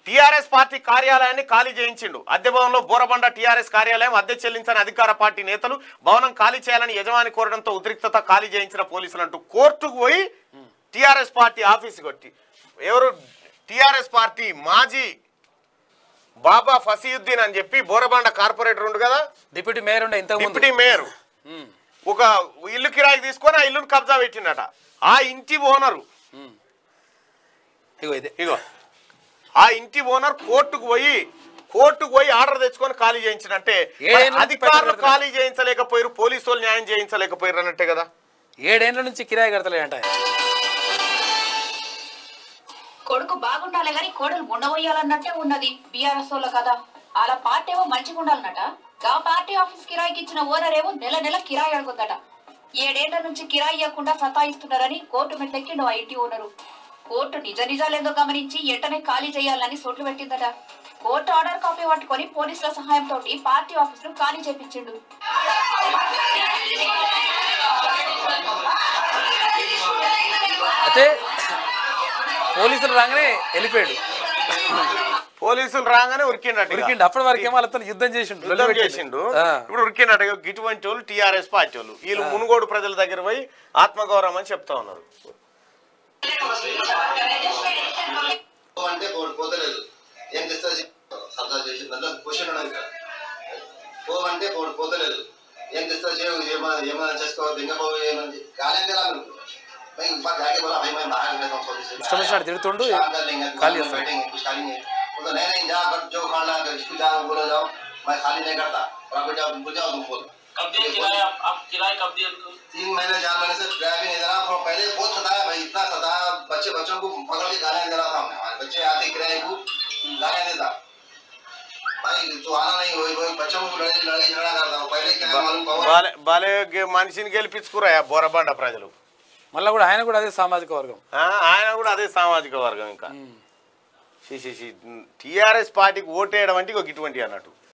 TRS party కార్యాలయాన్ని ఖాళీ చేయించిండు అద్దె భవనంలో బోరబండ టీఆర్ఎస్ కార్యాలయం అద్దె చెల్లించని అధికార పార్టీ నేతలు భవనం ఖాళీ చేయాలని యజమాని కోరడంతో ఉద్రిక్తత ఖాళీ చేయించిన పోలీసులు అంటూ కోర్టుకు పోయి టీఆర్ఎస్ పార్టీ ఆఫీసు కొట్టి ఎవరు టీఆర్ఎస్ పార్టీ మాజీ బాబా ఫసీయుద్దీన్ అని చెప్పి బోరబండ కార్పొరేటర్ ఉండు కదా డిప్యూటీ మేయర్ ఉండే ఇంతకు ముందు డిప్యూటీ మేయర్ ఉమ్, ఒక ఇల్లు కిరాయికి తీసుకొని ఆ ఇల్లును కబ్జా పెట్టిండట ఆ ఇంటి ఓనరు ఉమ్. ఇగో ఇదే ఇగో ఆ ఇంటి ఓనర్ కోర్టుకు పోయి కోర్టుకు పోయి ఆర్డర్ తెచ్చుకొని ఖాళీ చేయించినట్టే ఏడేళ్ళ మరి నుంచి అధికారులు పెట్టబడుతున్నారు. ఖాళీ చేయించలేకపోయారు పోలీసు వాళ్ళు న్యాయం చేయించలేకపోయారు అన్నట్టే కదా ఏడేండ్ల నుంచి కిరాయి కడతలే అంట ఆయన. కొడుకు బాగుండాలి గాని కోడలు ఉండబోయాలన్నట్టే ఉన్నది బీఆర్ఎస్ వాళ్ళ కదా అలా పార్టీ ఏమో మంచిగా ఉండాలన్నట గా పార్టీ ఆఫీస్ కిరాయికి ఇచ్చిన ఓనర్ ఏమో నెల నెల కిరాయి అడుగుద్దట ఏడేళ్ల నుంచి కిరాయి ఇవ్వకుండా సతాయిస్తున్నారని కోర్టు మెట్లెక్కిండు ఆ ఇంటి ఓనరు కోర్టు నిజ నిజాలేందో గమనించి వెంటనే ఖాళీ చేయాలని సొట్లు పెట్టిందట కోర్టు ఆర్డర్ కాపీ పట్టుకొని పోలీసుల సహాయంతో పార్టీ ఆఫీస్ ను ఖాళీ చేపించిండు అయితే పోలీసులు రాగానే వెళ్ళిపోయాడు పోలీసులు రాగానే ఉరికిండట ఇక. ఉరికిండు అప్పటి వరకు ఏమో వాళ్ళతో యుద్ధం చేసిండు లొల్లి యుద్ధం పెట్టిండు. చేసిండు ఆ. ఇప్పుడు ఉరికిండట ఇక ఇటువంటి వాళ్ళు టీఆర్ఎస్ పార్టీ వాళ్ళు వీళ్ళు మునుగోడు ప్రజల దగ్గర పోయి ఆత్మగౌరవం అని చెప్తా ఉన్నారు అంటే పో- పోతలేదు ఏం చేస్తా సరదా చేసి దాంట్లో క్వశ్చన్ ఉన్నది ఇక్కడ పోవంటే పో- పోతలేదు ఏం చేస్తా చేయవు ఏమైనా ఏమైనా చేసుకోవద్దు ఇంకా పోవు ఏమని గాలి కదా మీరు भाई ऊपर जाके बोला भाई मैं बाहर गया था पुलिस से इष्ट मिश्रण तिरुतुंडु, काम कर लेंगे खाली खाली है। बैठेंगे कुछ खाली नहीं वो तो नहीं नहीं जा कर जो खाना है इसको जा बोलो जाओ मैं खाली नहीं करता प्रॉपर्टी आप बुझाओ तुम बोल कब दिए किराया आप आप किराया कब दिए उनको तीन महीने चार महीने से किराया भी नहीं दे रहा और पहले बहुत सताया भाई इतना सताया बच्चे बच्चों को पकड़ के गाने दे रहा था हमने हमारे बच्चे आते किराए को गाने देता भाई तो आना नहीं वही वही बच्चों को लड़ाई लड़ाई झगड़ा करता हूँ पहले क्या है मालूम पावर బాలే బాలే గె- మనిషిని గెలిపించుకురా బోరబండ ప్రజలు మళ్ళీ కూడా ఆయన కూడా అదే సామాజిక వర్గం ఆ, ఆయన కూడా అదే సామాజిక వర్గం ఇంకా టీఆర్ఎస్ పార్టీకి ఓటేయడం అంటే ఒక ఇటువంటి అన్నట్టు